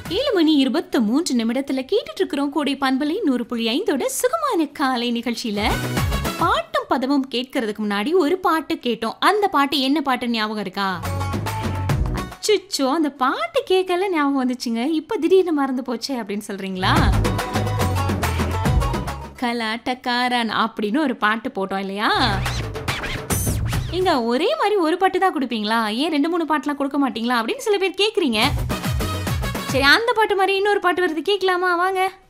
ஏழு மணி இருபத்தி மூன்று நிமிடத்துல கேட்டுட்டு இருக்கிறோம் கோடை பண்பலை நூறு புள்ளி ஐந்தோட சுகமான காலை நிகழ்ச்சியில பாட்டும் பதமும் கேட்கறதுக்கு முன்னாடி ஒரு பாட்டு கேட்டோம் அந்த பாட்டு என்ன பாட்டு ஞாபகம் இருக்கா அச்சுச்சோ அந்த பாட்டு கேட்கல ஞாபகம் வந்துச்சுங்க இப்ப திடீர்னு மறந்து போச்சே அப்படின்னு சொல்றீங்களா கலாட்டக்காரன் அப்படின்னு ஒரு பாட்டு போட்டோம் இல்லையா இங்க ஒரே மாதிரி ஒரு பாட்டு தான் கொடுப்பீங்களா ஏன் ரெண்டு மூணு பாட்டுலாம் கொடுக்க மாட்டீங்களா அப்படின்னு சில பேர் கேக்குறீங்க சரி அந்த பாட்டு மாதிரி இன்னொரு பாட்டு வருது கேட்கலாமா வாங்க